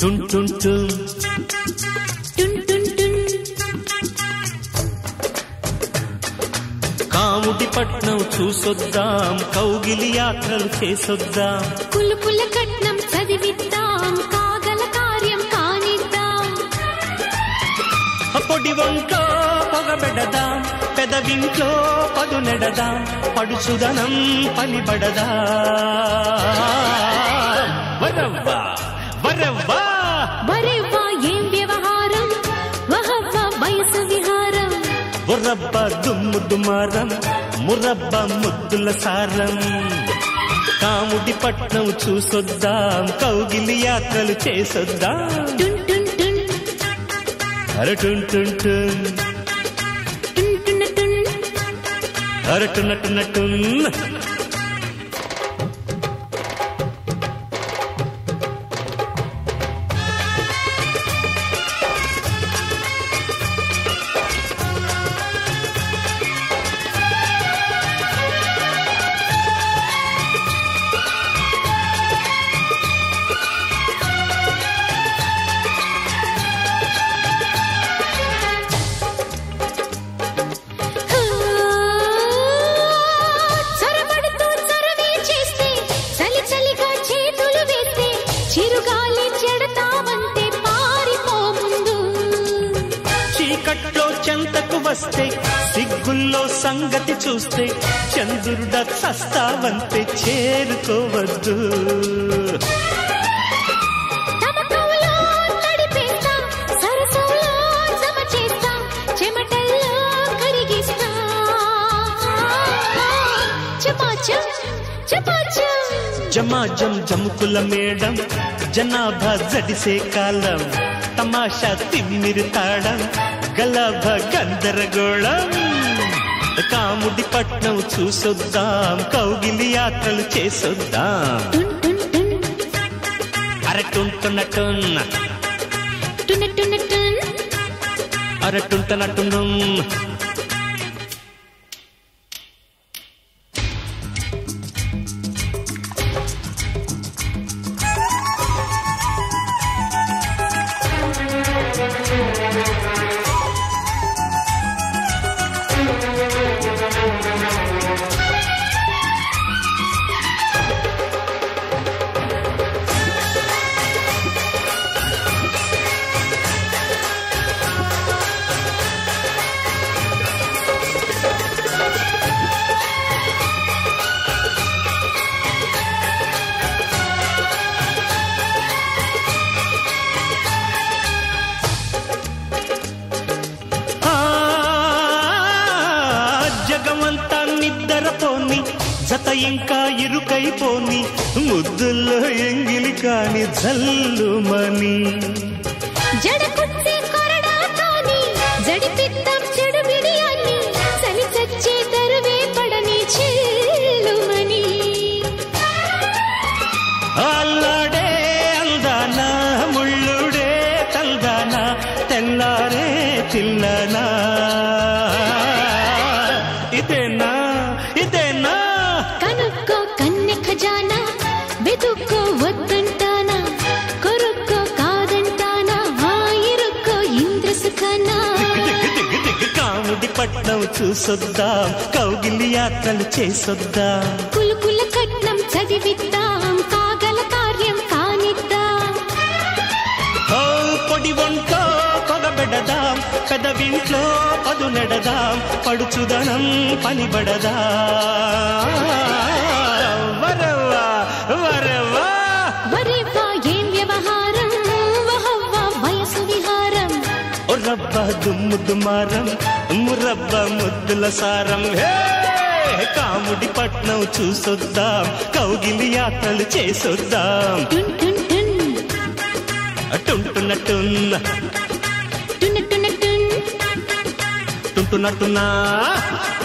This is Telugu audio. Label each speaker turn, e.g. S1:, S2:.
S1: టున్ టున్ టున్
S2: టున్ టున్ టున్
S1: కాముడి పట్నం చూసొద్దాం కౌగిలి యాత్రలు చేసొద్దాం
S2: పులుపుల కట్నం చదివిద్దాం కాగల కార్యం కానిద్దాం
S1: పొడి వంట్లో పొగబెడదాం పెదవింట్లో పదు నెడదాం పడుచుదనం పలిబడదా వరవ్వా వరవ్వా
S2: వరేవా ఏం వ్యవహారం వహవ్వ వయసు విహారం
S1: బుర్రబ్బ దుమ్ము దుమారం మురబ్బ ముద్దుల సారం కాముడి పట్నం చూసొద్దాం కౌగిలి యాత్రలు చేసొద్దాం
S2: టున్ టున్ టున్
S1: అరటున్ టున్ టున్
S2: టున్ టున్ టున్
S1: అరటునటునటున్
S2: చొరబడుతూ చొరవే చేస్తే చలి చలిగా చేతులు వేస్తే చిరుగాలి చెడతావంటే పారిపో ముందు
S1: చీకట్లో చెంతకు వస్తే సిగ్గుల్లో సంగతి చూస్తే చంద్రుడ చస్తావంతే చేరుకోవద్దు
S2: తమకంలో తడిపేస్తా సరసంలో జమ చేస్తా చెమటల్లో కరిగిస్తా చపాచం చపాచం
S1: జమాజం జముకుల మేడం జనాభా జడిసే కాలం తమాషా తిమ్మిరి తాళం గలభ గందరగోళం కాముడి పట్నం చూసొద్దాం కౌగిలి యాత్రలు చేసొద్దాం
S2: టున్ టున్ టున్
S1: అరటుంటున్నటున్న
S2: టున టున టున్
S1: అరటుంటనటున్నం ఆ, జగమంతా నిద్రపోని జత ఇంకా ఇరుకైపోని ముద్దుల్లో ఎంగిలి కాని జల్లుమని
S2: జడకుచ్చే కొరడాతోని జడిపిద్దాం చెడు బిడియాన్ని చలి చచ్చే తరువే పడని చెల్లుమని
S1: అల్లాడే అందాన ముళ్ళుడే తందాన తెల్లారే తిల్లనా ఇదేనా ఇదేనా
S2: కనుక్కో కన్నె ఖజానా వెతుక్కో వద్దంటానా కొరుక్కో కాదంటానా ఆయిరుక్కో ఇంద్ర సుఖానా
S1: దిగ్గు దిగ్గు దిగ్గు కాముడి పట్నం చూసొద్దాం కౌగిలి యాత్రలు చేసొద్దాం
S2: కులుకుల కట్నం చదివిద్దాం కాగల కార్యం కానిద్దాం
S1: ఓ పొడి వంట్లో పొగబెడదాం పెదవింట్లో పదు నెడదాం పడుచుదనం పనిబడదా వరవా వరవా
S2: వరేవా ఏం వ్యవహారం వహవ్వ వయసు విహారం
S1: ఓ రబ్బ దుమ్ము దుమారం మురబ్బ ముద్దుల సారం హే కాముడి పట్నం చూసొద్దాం కౌగిలి యాత్రలు చేసొద్దాం
S2: టున్ టున్ టున్
S1: టుంటున్నట్టున్న
S2: టున టున టున్
S1: టుంటున్నట్టున్నా